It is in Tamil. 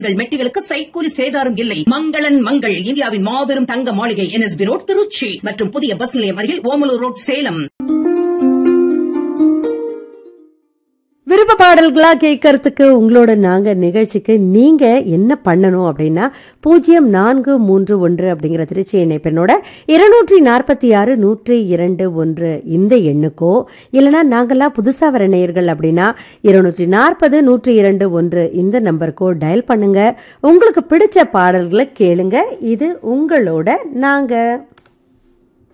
உங்கள் மெட்டிகளுக்கு சைக்கூலி சேதாரம் இல்லை மங்களன் மங்கள் இந்தியாவின் மாபெரும் தங்க மாளிகை என்எஸ்பி ரோட் திருச்சி மற்றும் புதிய பஸ் நிலையம் அருகில் ஓமலூர் ரோட் சேலம் விருப்ப பாடல்களா கேட்கறதுக்கு உங்களோட நாங்க நிகழ்ச்சிக்கு நீங்க என்ன பண்ணணும் அப்படின்னா பூஜ்ஜியம் நான்கு மூன்று ஒன்று அப்படிங்கிற திருச்சி இணைப்பெண்ணோட இருநூற்றி நாற்பத்தி ஆறு நூற்றி இரண்டு ஒன்று இந்த எண்ணுக்கோ இல்லைனா நாங்கெல்லாம் புதுசா வர நேயர்கள் அப்படின்னா இருநூற்றி நாற்பது நூற்றி இரண்டு ஒன்று இந்த நம்பருக்கோ டயல் பண்ணுங்க உங்களுக்கு பிடிச்ச பாடல்களை கேளுங்க இது உங்களோட நாங்க